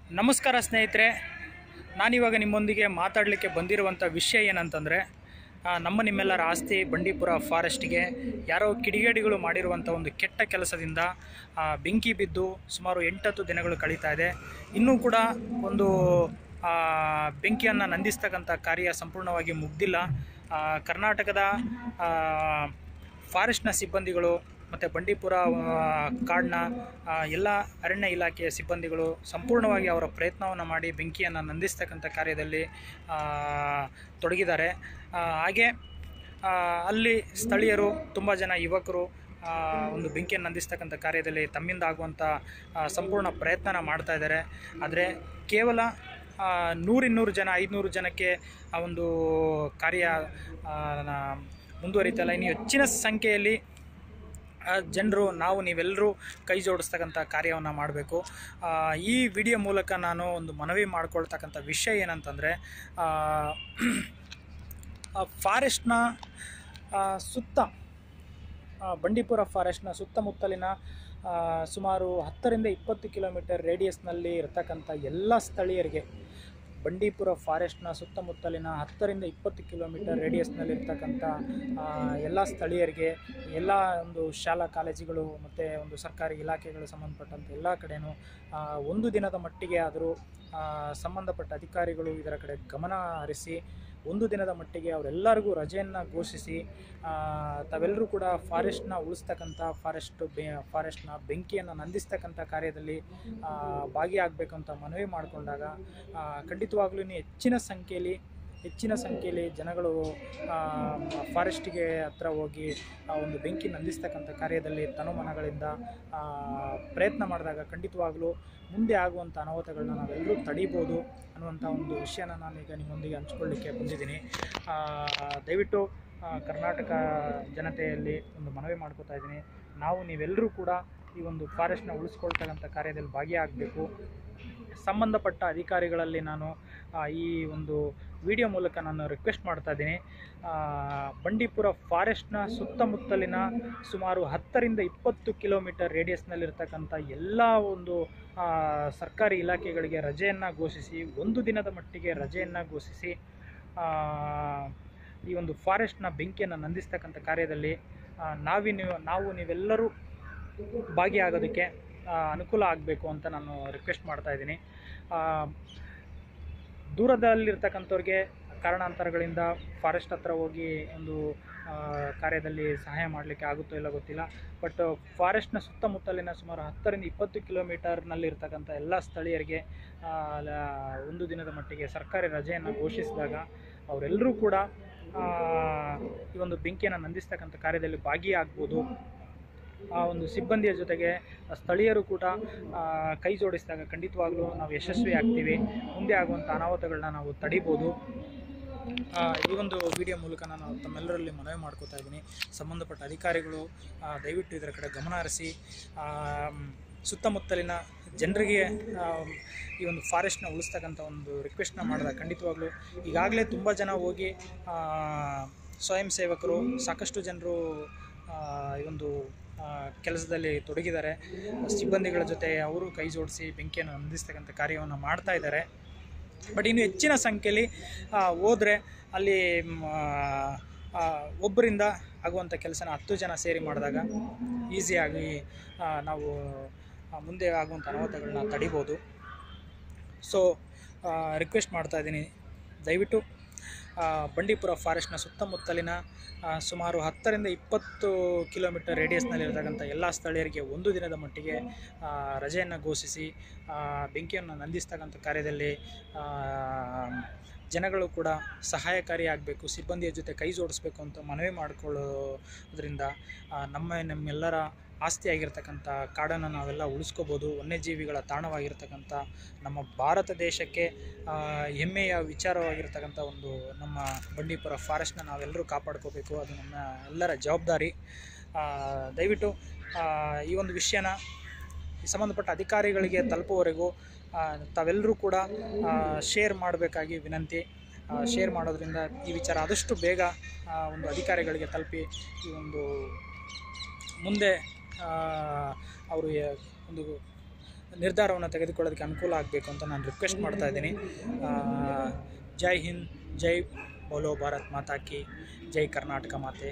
ನಮಸ್ಕಾರ ಸ್ನೇಹಿತರೆ ನಾನಿವಾಗ ನಿಮ್ಮೊಂದಿಗೆ ಮಾತಾಡಲಿಕ್ಕೆ ಬಂದಿರುವಂಥ ವಿಷಯ ಏನಂತಂದರೆ ಆ, ನಮ್ಮ ನಿಮ್ಮೆಲ್ಲರ ಆಸ್ತಿ ಬಂಡೀಪುರ ಫಾರೆಸ್ಟ್ಗೆ ಯಾರೋ ಕಿಡಿಗೇಡಿಗಳು ಮಾಡಿರುವಂಥ ಒಂದು ಕೆಟ್ಟ ಕೆಲಸದಿಂದ ಆ, ಬೆಂಕಿ ಬಿದ್ದು ಸುಮಾರು ಎಂಟತ್ತು ದಿನಗಳು ಕಳೀತಾ ಇದೆ ಇನ್ನೂ ಕೂಡ ಒಂದು ಆ, ಬೆಂಕಿಯನ್ನು ನಂದಿಸ್ತಕ್ಕಂಥ ಕಾರ್ಯ ಸಂಪೂರ್ಣವಾಗಿ ಮುಗ್ದಿಲ್ಲ ಆ, ಕರ್ನಾಟಕದ ಆ, ಫಾರೆಸ್ಟ್ನ ಸಿಬ್ಬಂದಿಗಳು ಮತ್ತು ಬಂಡೀಪುರ ಆ, ಕಾಡಿನ ಆ, ಎಲ್ಲ ಅರಣ್ಯ ಇಲಾಖೆಯ ಸಿಬ್ಬಂದಿಗಳು ಸಂಪೂರ್ಣವಾಗಿ ಅವರ ಪ್ರಯತ್ನವನ್ನು ಮಾಡಿ ಬೆಂಕಿಯನ್ನು ನಂದಿಸ್ತಕ್ಕಂಥ ಕಾರ್ಯದಲ್ಲಿ ಆ, ತೊಡಗಿದ್ದಾರೆ ಆ, ಹಾಗೆ ಆ, ಅಲ್ಲಿ ಸ್ಥಳೀಯರು ತುಂಬ ಜನ ಯುವಕರು ಆ, ಒಂದು ಬೆಂಕಿಯನ್ನು ನಂದಿಸ್ತಕ್ಕಂಥ ಕಾರ್ಯದಲ್ಲಿ ತಮ್ಮಿಂದ ಆಗುವಂಥ ಆ, ಸಂಪೂರ್ಣ ಪ್ರಯತ್ನನ ಮಾಡ್ತಾ ಇದ್ದಾರೆ ಆದರೆ ಕೇವಲ ಆ, ನೂರಿನ್ನೂರು ಜನ ಐದುನೂರು ಜನಕ್ಕೆ ಆ ಒಂದು ಕಾರ್ಯ ಆ, ನ- ಮುಂದುವರಿತಾ ಇಲ್ಲ ಇನ್ನು ಹೆಚ್ಚಿನ ಸಂಖ್ಯೆಯಲ್ಲಿ ಜನರು ನಾವು ನೀವೆಲ್ಲರೂ ಕೈ ಜೋಡಿಸ್ತಕ್ಕಂಥ ಕಾರ್ಯವನ್ನು ಮಾಡಬೇಕು ಈ ವಿಡಿಯೋ ಮೂಲಕ ನಾನು ಒಂದು ಮನವಿ ಮಾಡ್ಕೊಳ್ತಕ್ಕಂಥ ವಿಷಯ ಏನಂತಂದರೆ ಫಾರೆಸ್ಟ್ನ ಸುತ್ತ ಆ, ಬಂಡೀಪುರ ಫಾರೆಸ್ಟ್ನ ಸುತ್ತಮುತ್ತಲಿನ ಆ, ಸುಮಾರು ಹತ್ತರಿಂದ ಇಪ್ಪತ್ತು ಕಿಲೋಮೀಟರ್ ರೇಡಿಯಸ್ನಲ್ಲಿ ಇರತಕ್ಕಂಥ ಎಲ್ಲ ಸ್ಥಳೀಯರಿಗೆ ಬಂಡೀಪುರ ಫಾರೆಸ್ಟ್ನ ಸುತ್ತಮುತ್ತಲಿನ ಹತ್ತರಿಂದ ಇಪ್ಪತ್ತು ಕಿಲೋಮೀಟರ್ ರೇಡಿಯಸ್ನಲ್ಲಿ ಇರ್ತಕ್ಕಂಥ ಎಲ್ಲ ಸ್ಥಳೀಯರಿಗೆ ಎಲ್ಲ ಒಂದು ಶಾಲಾ ಕಾಲೇಜುಗಳು ಮತ್ತು ಒಂದು ಸರ್ಕಾರಿ ಇಲಾಖೆಗಳು ಸಂಬಂಧಪಟ್ಟಂಥ ಎಲ್ಲ ಕಡೆನೂ ಆ, ಒಂದು ದಿನದ ಮಟ್ಟಿಗೆ ಆದರೂ ಆ, ಸಂಬಂಧಪಟ್ಟ ಅಧಿಕಾರಿಗಳು ಇದರ ಕಡೆ ಗಮನ ಹರಿಸಿ ಒಂದು ದಿನದ ಮಟ್ಟಿಗೆ ಅವರೆಲ್ಲರಿಗೂ ರಜೆಯನ್ನು ಘೋಷಿಸಿ ಆ, ತಾವೆಲ್ಲರೂ ಕೂಡ ಫಾರೆಸ್ಟ್ನ ಉಳಿಸ್ತಕ್ಕಂಥ ಫಾರೆಸ್ಟ್ ಬೆ ಫಾರೆಸ್ಟ್ನ ಬೆಂಕಿಯನ್ನು ನಂದಿಸ್ತಕ್ಕಂಥ ಕಾರ್ಯದಲ್ಲಿ ಆ, ಭಾಗಿಯಾಗಬೇಕು ಅಂತ ಮನವಿ ಮಾಡಿಕೊಂಡಾಗ ಖಂಡಿತವಾಗ್ಲೂ ಹೆಚ್ಚಿನ ಸಂಖ್ಯೆಯಲ್ಲಿ ಹೆಚ್ಚಿನ ಸಂಖ್ಯೆಯಲ್ಲಿ ಜನಗಳು ಆ, ಫಾರೆಸ್ಟಿಗೆ ಹತ್ರ ಹೋಗಿ ಆ ಒಂದು ಬೆಂಕಿ ನಂದಿಸ್ತಕ್ಕಂಥ ಕಾರ್ಯದಲ್ಲಿ ತನುಮನಗಳಿಂದ ಆ, ಪ್ರಯತ್ನ ಮಾಡಿದಾಗ ಖಂಡಿತವಾಗ್ಲೂ ಮುಂದೆ ಆಗುವಂಥ ಅನಾಹುತಗಳನ್ನ ನಾವೆಲ್ಲರೂ ತಡಿಬೋದು ಅನ್ನುವಂಥ ಒಂದು ವಿಷಯನ ನಾನೀಗ ನಿಮ್ಮೊಂದಿಗೆ ಹಂಚ್ಕೊಳ್ಳಿಕ್ಕೆ ಬಂದಿದ್ದೀನಿ ಆ, ದಯವಿಟ್ಟು ಆ, ಕರ್ನಾಟಕ ಜನತೆಯಲ್ಲಿ ಒಂದು ಮನವಿ ಮಾಡ್ಕೋತಾ ಇದ್ದೀನಿ ನಾವು ನೀವೆಲ್ಲರೂ ಕೂಡ ಈ ಒಂದು ಫಾರೆಸ್ಟ್ನ ಉಳಿಸ್ಕೊಳ್ತಕ್ಕಂಥ ಕಾರ್ಯದಲ್ಲಿ ಭಾಗಿಯಾಗಬೇಕು ಸಂಬಂಧಪಟ್ಟ ಅಧಿಕಾರಿಗಳಲ್ಲಿ ನಾನು ಆ, ಈ ಒಂದು ವಿಡಿಯೋ ಮೂಲಕ ನಾನು ರಿಕ್ವೆಸ್ಟ್ ಮಾಡ್ತಾ ಇದ್ದೀನಿ ಆ, ಬಂಡೀಪುರ ಫಾರೆಸ್ಟ್ನ ಸುತ್ತಮುತ್ತಲಿನ ಸುಮಾರು ಹತ್ತರಿಂದ ಇಪ್ಪತ್ತು ಕಿಲೋಮೀಟರ್ ರೇಡಿಯಸ್ನಲ್ಲಿರ್ತಕ್ಕಂಥ ಎಲ್ಲ ಒಂದು ಆ, ಸರ್ಕಾರಿ ಇಲಾಖೆಗಳಿಗೆ ರಜೆಯನ್ನು ಘೋಷಿಸಿ ಒಂದು ದಿನದ ಮಟ್ಟಿಗೆ ರಜೆಯನ್ನು ಘೋಷಿಸಿ ಆ, ಈ ಒಂದು ಫಾರೆಸ್ಟ್ನ ಬೆಂಕಿಯನ್ನು ನಂದಿಸ್ತಕ್ಕಂಥ ಕಾರ್ಯದಲ್ಲಿ ಆ, ನಾವಿ ನೀವು ನಾವು ನೀವೆಲ್ಲರೂ ಭಾಗಿಯಾಗೋದಕ್ಕೆ ಆ, ಅನುಕೂಲ ಆಗಬೇಕು ಅಂತ ನಾನು ರಿಕ್ವೆಸ್ಟ್ ಮಾಡ್ತಾ ಇದ್ದೀನಿ ಆ, ದೂರದಲ್ಲಿರ್ತಕ್ಕಂಥವ್ರಿಗೆ ಕಾರಣಾಂತರಗಳಿಂದ ಫಾರೆಸ್ಟ್ ಹತ್ರ ಹೋಗಿ ಒಂದು ಆ, ಕಾರ್ಯದಲ್ಲಿ ಸಹಾಯ ಮಾಡಲಿಕ್ಕೆ ಆಗುತ್ತೋ ಇಲ್ಲ ಗೊತ್ತಿಲ್ಲ ಬಟ್ ಫಾರೆಸ್ಟ್ನ ಸುತ್ತಮುತ್ತಲಿನ ಸುಮಾರು ಹತ್ತರಿಂದ ಇಪ್ಪತ್ತು ಕಿಲೋಮೀಟರ್ನಲ್ಲಿರ್ತಕ್ಕಂಥ ಎಲ್ಲ ಸ್ಥಳೀಯರಿಗೆ ಆ, ಲ- ಒಂದು ದಿನದ ಮಟ್ಟಿಗೆ ಸರ್ಕಾರಿ ರಜೆಯನ್ನು ಘೋಷಿಸಿದಾಗ ಅವರೆಲ್ಲರೂ ಕೂಡ ಆ, ಈ ಒಂದು ಬೆಂಕಿಯನ್ನು ನಂದಿಸ್ತಕ್ಕಂಥ ಕಾರ್ಯದಲ್ಲಿ ಭಾಗಿಯಾಗ್ಬೋದು ಆ ಒಂದು ಸಿಬ್ಬಂದಿಯ ಜೊತೆಗೆ ಸ್ಥಳೀಯರು ಕೂಡ ಆ, ಕೈ ಜೋಡಿಸಿದಾಗ ಖಂಡಿತವಾಗ್ಲೂ ನಾವು ಯಶಸ್ವಿ ಆಗ್ತೀವಿ ಮುಂದೆ ಆಗುವಂಥ ಅನಾಹುತಗಳನ್ನ ನಾವು ತಡಿಬೋದು ಆ, ಈ ಒಂದು ವಿಡಿಯೋ ಮೂಲಕ ನಾನು ತಮ್ಮೆಲ್ಲರಲ್ಲಿ ಮನವಿ ಮಾಡ್ಕೋತಾ ಇದ್ದೀನಿ ಸಂಬಂಧಪಟ್ಟ ಅಧಿಕಾರಿಗಳು ಆ, ದಯವಿಟ್ಟು ಇದರ ಕಡೆ ಗಮನ ಹರಿಸಿ ಆ, ಮ್, ಸುತ್ತಮುತ್ತಲಿನ ಜನರಿಗೆ ಆ, ಈ ಒಂದು ಫಾರೆಸ್ಟ್ನ ಉಳಿಸ್ತಕ್ಕಂಥ ಒಂದು ರಿಕ್ವೆಸ್ಟ್ನ ಮಾಡಿದಾಗ ಖಂಡಿತವಾಗ್ಲೂ ಈಗಾಗಲೇ ತುಂಬ ಜನ ಹೋಗಿ ಆ, ಸ್ವಯಂ ಸೇವಕರು ಸಾಕಷ್ಟು ಜನರು ಆ, ಈ ಒಂದು ಆ, ಕೆಲಸದಲ್ಲಿ ತೊಡಗಿದ್ದಾರೆ ಸಿಬ್ಬಂದಿಗಳ ಜೊತೆ ಅವರು ಕೈ ಜೋಡಿಸಿ ಬೆಂಕಿಯನ್ನು ನಂದಿಸ್ತಕ್ಕಂಥ ಕಾರ್ಯವನ್ನು ಮಾಡ್ತಾ ಇದ್ದಾರೆ ಬಟ್ ಇನ್ನು ಹೆಚ್ಚಿನ ಸಂಖ್ಯೆಯಲ್ಲಿ ಹೋದರೆ ಅಲ್ಲಿ ಮ್, ಆ, ಒಬ್ಬರಿಂದ ಆಗುವಂಥ ಕೆಲಸನ ಹತ್ತು ಜನ ಸೇರಿ ಮಾಡಿದಾಗ ಈಸಿಯಾಗಿ ಆ, ನಾವು ಆ, ಮುಂದೆ ಆಗುವಂಥ ಅನಾಹುತಗಳನ್ನ ತಡಿಬೋದು ಸೊ ರಿಕ್ವೆಸ್ಟ್ ಮಾಡ್ತಾ ಇದ್ದೀನಿ ದಯವಿಟ್ಟು ಆ, ಬಂಡೀಪುರ ಫಾರೆಸ್ಟ್ನ ಸುತ್ತಮುತ್ತಲಿನ ಆ, ಸುಮಾರು ಹತ್ತರಿಂದ ಇಪ್ಪತ್ತು ಕಿಲೋಮೀಟರ್ ರೇಡಿಯಸ್ನಲ್ಲಿರ್ತಕ್ಕಂಥ ಎಲ್ಲ ಸ್ಥಳೀಯರಿಗೆ ಒಂದು ದಿನದ ಮಟ್ಟಿಗೆ ಆ, ರಜೆಯನ್ನು ಘೋಷಿಸಿ ಆ, ಬೆಂಕಿಯನ್ನು ನಂದಿಸ್ತಕ್ಕಂಥ ಕಾರ್ಯದಲ್ಲಿ ಆ, ಜನಗಳು ಕೂಡ ಸಹಾಯಕಾರಿಯಾಗಬೇಕು ಸಿಬ್ಬಂದಿಯ ಜೊತೆ ಕೈ ಜೋಡಿಸ್ಬೇಕು ಅಂತ ಮನವಿ ಮಾಡಿಕೊಳ್ಳೋದ್ರಿಂದ ಆ, ನಮ್ಮ ನಮ್ಮೆಲ್ಲರ ಆಸ್ತಿಯಾಗಿರ್ತಕ್ಕಂಥ ಕಾಡನ್ನು ನಾವೆಲ್ಲ ಉಳಿಸ್ಕೋಬೋದು ವನ್ಯಜೀವಿಗಳ ತಾಣವಾಗಿರ್ತಕ್ಕಂಥ ನಮ್ಮ ಭಾರತ ದೇಶಕ್ಕೆ ಆ, ಹೆಮ್ಮೆಯ ವಿಚಾರವಾಗಿರ್ತಕ್ಕಂಥ ಒಂದು ನಮ್ಮ ಬಂಡೀಪುರ ಫಾರೆಸ್ಟ್ನ ನಾವೆಲ್ಲರೂ ಕಾಪಾಡ್ಕೋಬೇಕು ಅದು ನಮ್ಮ ಎಲ್ಲರ ಜವಾಬ್ದಾರಿ ಆ, ದಯವಿಟ್ಟು ಆ, ಈ ಒಂದು ವಿಷಯನ ಈ ಸಂಬಂಧಪಟ್ಟ ಅಧಿಕಾರಿಗಳಿಗೆ ತಲುಪುವವರೆಗೂ ಆ, ತಾವೆಲ್ಲರೂ ಕೂಡ ಶೇರ್ ಮಾಡಬೇಕಾಗಿ ವಿನಂತಿ ಶೇರ್ ಮಾಡೋದ್ರಿಂದ ಈ ವಿಚಾರ ಆದಷ್ಟು ಬೇಗ ಆ, ಒಂದು ಅಧಿಕಾರಿಗಳಿಗೆ ತಲುಪಿ ಈ ಒಂದು ಮುಂದೆ ಆ, ಅವರು ಯ- ಒಂದು ನಿರ್ಧಾರವನ್ನು ತೆಗೆದುಕೊಳ್ಳೋದಕ್ಕೆ ಅನುಕೂಲ ಆಗಬೇಕು ಅಂತ ನಾನು ರಿಕ್ವೆಸ್ಟ್ ಮಾಡ್ತಾ ಇದ್ದೀನಿ ಆ, ಜೈ ಹಿಂದ್ ಜೈ ಬೋಲೋ ಭಾರತ್ ಮಾತಾ ಕಿ ಜೈ ಕರ್ನಾಟಕ ಮಾತೆ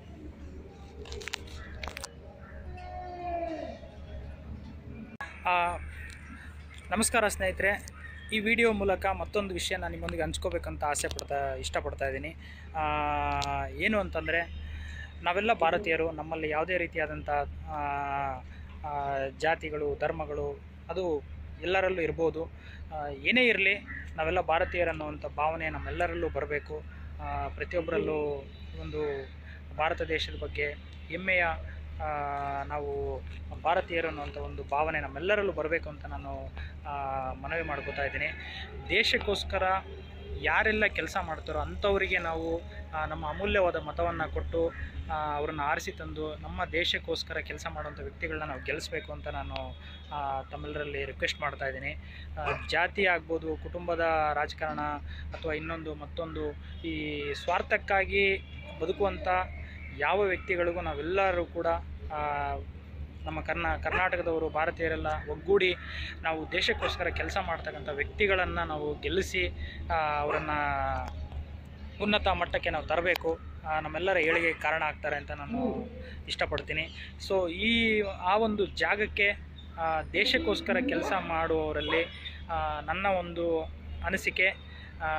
ಆ, ನಮಸ್ಕಾರ ಸ್ನೇಹಿತರೆ ಈ ವಿಡಿಯೋ ಮೂಲಕ ಮತ್ತೊಂದು ವಿಷಯ ನಾನು ನಿಮ್ಮೊಂದಿಗೆ ಹಂಚ್ಕೋಬೇಕಂತ ಆಸೆ ಪಡ್ತಾ ಇಷ್ಟಪಡ್ತಾ ಇದ್ದೀನಿ ಆ, ಏನು ಅಂತಂದರೆ ನಾವೆಲ್ಲ ಭಾರತೀಯರು ನಮ್ಮಲ್ಲಿ ಯಾವುದೇ ರೀತಿಯಾದಂಥ ಆ, ಆ, ಜಾತಿಗಳು ಧರ್ಮಗಳು ಅದು ಎಲ್ಲರಲ್ಲೂ ಇರ್ಬೋದು ಆ, ಏನೇ ಇರಲಿ ನಾವೆಲ್ಲ ಭಾರತೀಯರನ್ನುವಂಥ ಭಾವನೆ ನಮ್ಮೆಲ್ಲರಲ್ಲೂ ಬರಬೇಕು ಪ್ರತಿಯೊಬ್ಬರಲ್ಲೂ ಒಂದು ಭಾರತ ದೇಶದ ಬಗ್ಗೆ ಹೆಮ್ಮೆಯ ಆ, ನಾವು ಭಾರತೀಯರು ಅನ್ನುವಂಥ ಒಂದು ಭಾವನೆ ನಮ್ಮೆಲ್ಲರಲ್ಲೂ ಬರಬೇಕು ಅಂತ ನಾನು ಆ, ಮನವಿ ಮಾಡ್ಕೋತಾ ಇದ್ದೀನಿ ದೇಶಕ್ಕೋಸ್ಕರ ಯಾರೆಲ್ಲ ಕೆಲಸ ಮಾಡ್ತಾರೋ ಅಂಥವರಿಗೆ ನಾವು ಆ, ನಮ್ಮ ಅಮೂಲ್ಯವಾದ ಮತವನ್ನು ಕೊಟ್ಟು ಆ, ಅವರನ್ನು ಆರಿಸಿ ತಂದು ನಮ್ಮ ದೇಶಕ್ಕೋಸ್ಕರ ಕೆಲಸ ಮಾಡುವಂಥ ವ್ಯಕ್ತಿಗಳನ್ನ ನಾವು ಗೆಲ್ಲಿಸ್ಬೇಕು ಅಂತ ನಾನು ಆ, ತಮ್ಮೆಲ್ಲರಲ್ಲಿ ರಿಕ್ವೆಸ್ಟ್ ಮಾಡ್ತಾ ಇದ್ದೀನಿ ಆ, ಜಾತಿ ಆಗ್ಬೋದು ಕುಟುಂಬದ ರಾಜಕಾರಣ ಅಥವಾ ಇನ್ನೊಂದು ಮತ್ತೊಂದು ಈ ಸ್ವಾರ್ಥಕ್ಕಾಗಿ ಬದುಕುವಂಥ ಯಾವ ವ್ಯಕ್ತಿಗಳಿಗೂ ನಾವೆಲ್ಲರೂ ಕೂಡ ಆ, ನಮ್ಮ ಕರ್ನಾ ಕರ್ನಾಟಕದವರು ಭಾರತೀಯರೆಲ್ಲ ಒಗ್ಗೂಡಿ ನಾವು ದೇಶಕ್ಕೋಸ್ಕರ ಕೆಲಸ ಮಾಡ್ತಕ್ಕಂಥ ವ್ಯಕ್ತಿಗಳನ್ನು ನಾವು ಗೆಲ್ಲಿಸಿ ಅವರನ್ನು ಉನ್ನತ ಮಟ್ಟಕ್ಕೆ ನಾವು ತರಬೇಕು ಆ, ನಮ್ಮೆಲ್ಲರ ಏಳಿಗೆ ಕಾರಣ ಆಗ್ತಾರೆ ಅಂತ ನಾನು ಇಷ್ಟಪಡ್ತೀನಿ ಸೊ ಈ ಆ ಒಂದು ಜಾಗಕ್ಕೆ ಆ, ದೇಶಕ್ಕೋಸ್ಕರ ಕೆಲಸ ಮಾಡುವವರಲ್ಲಿ ಆ, ನನ್ನ ಒಂದು ಅನಿಸಿಕೆ ಆ,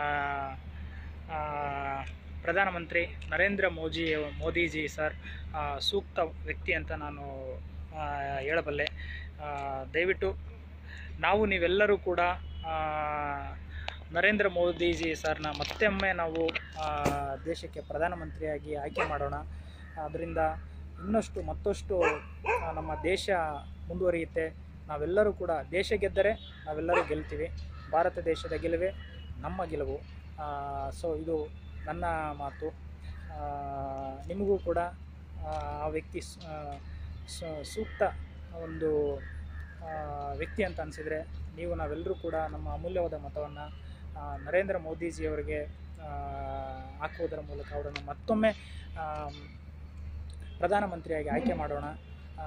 ಆ, ಪ್ರಧಾನಮಂತ್ರಿ ನರೇಂದ್ರ ಮೋದಿ ಮೋದಿಜಿ ಸರ್ ಆ, ಸೂಕ್ತ ವ್ಯಕ್ತಿ ಅಂತ ನಾನು ಆ, ಹೇಳಬಲ್ಲೆ ಆ, ದಯವಿಟ್ಟು ನಾವು ನೀವೆಲ್ಲರೂ ಕೂಡ ಆ, ನರೇಂದ್ರ ಮೋದಿಜಿ ಸರ್ನ ಮತ್ತೊಮ್ಮೆ ನಾವು ಆ, ದೇಶಕ್ಕೆ ಪ್ರಧಾನಮಂತ್ರಿಯಾಗಿ ಆಯ್ಕೆ ಮಾಡೋಣ ಅದರಿಂದ ಇನ್ನಷ್ಟು ಮತ್ತಷ್ಟು ಆ, ನಮ್ಮ ದೇಶ ಮುಂದುವರಿಯುತ್ತೆ ನಾವೆಲ್ಲರೂ ಕೂಡ ದೇಶ ಗೆದ್ದರೆ ನಾವೆಲ್ಲರೂ ಗೆಲ್ತೀವಿ ಭಾರತ ದೇಶದ ಗೆಲುವೇ ನಮ್ಮ ಗೆಲುವು ಸೊ ಇದು ನನ್ನ ಮಾತು ಆ, ನಿಮಗೂ ಕೂಡ ಆ ಆ ವ್ಯಕ್ತಿ ಸ್- ಆ, ಸ- ಸೂಕ್ತ ಒಂದು ಆ, ವ್ಯಕ್ತಿ ಅಂತ ಅನಿಸಿದರೆ ನೀವು ನಾವೆಲ್ಲರೂ ಕೂಡ ನಮ್ಮ ಅಮೂಲ್ಯವಾದ ಮತವನ್ನು ನರೇಂದ್ರ ಮೋದಿಜಿಯವರಿಗೆ ಆ, ಹಾಕುವುದರ ಮೂಲಕ ಅವರನ್ನು ಮತ್ತೊಮ್ಮೆ ಆ, ಪ್ರಧಾನಮಂತ್ರಿಯಾಗಿ ಆಯ್ಕೆ ಮಾಡೋಣ ಆ,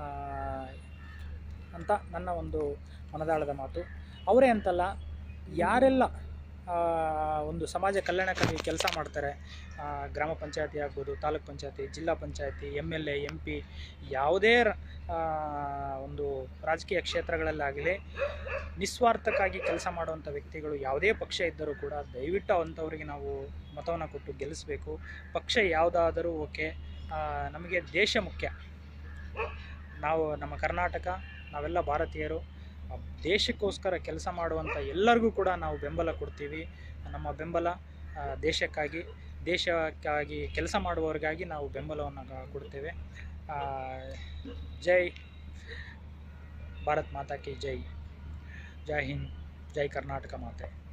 ಅಂತ ನನ್ನ ಒಂದು ಮನದಾಳದ ಮಾತು ಅವರೇ ಅಂತಲ್ಲ ಯಾರೆಲ್ಲ ಆ, ಒಂದು ಸಮಾಜ ಕಲ್ಯಾಣಕ್ಕಾಗಿ ಕೆಲಸ ಮಾಡ್ತಾರೆ ಆ, ಗ್ರಾಮ ಪಂಚಾಯತಿ ಆಗ್ಬೋದು taluk panchayat zilla panchayat M L A M P ಯಾವುದೇ ರ- ಆ, ಒಂದು ರಾಜಕೀಯ ಕ್ಷೇತ್ರಗಳಲ್ಲಾಗಲಿ ನಿಸ್ವಾರ್ಥಕ್ಕಾಗಿ ಕೆಲಸ ಮಾಡುವಂಥ ವ್ಯಕ್ತಿಗಳು ಯಾವುದೇ ಪಕ್ಷ ಇದ್ದರೂ ಕೂಡ ದಯವಿಟ್ಟು ಅಂಥವರಿಗೆ ನಾವು ಮತವನ್ನು ಕೊಟ್ಟು ಗೆಲ್ಲಿಸಬೇಕು ಪಕ್ಷ ಯಾವುದಾದರೂ ಓಕೆ ಆ, ನಮಗೆ ದೇಶ ಮುಖ್ಯ ನಾವು ನಮ್ಮ ಕರ್ನಾಟಕ ನಾವೆಲ್ಲ ಭಾರತೀಯರು ಆ ದೇಶಕ್ಕೋಸ್ಕರ ಕೆಲಸ ಮಾಡುವಂಥ ಎಲ್ಲರಿಗೂ ಕೂಡ ನಾವು ಬೆಂಬಲ ಕೊಡ್ತೀವಿ ನಮ್ಮ ಬೆಂಬಲ ಆ, ದೇಶಕ್ಕಾಗಿ ದೇಶಕ್ಕಾಗಿ ಕೆಲಸ ಮಾಡುವವರಿಗಾಗಿ ನಾವು ಬೆಂಬಲವನ್ನು ಕೊಡ್ತೇವೆ ಆ, ಜೈ ಭಾರತ್ ಮಾತಾ ಕಿ ಜೈ ಜೈ ಹಿಂದ್ ಜೈ ಕರ್ನಾಟಕ ಮಾತೆ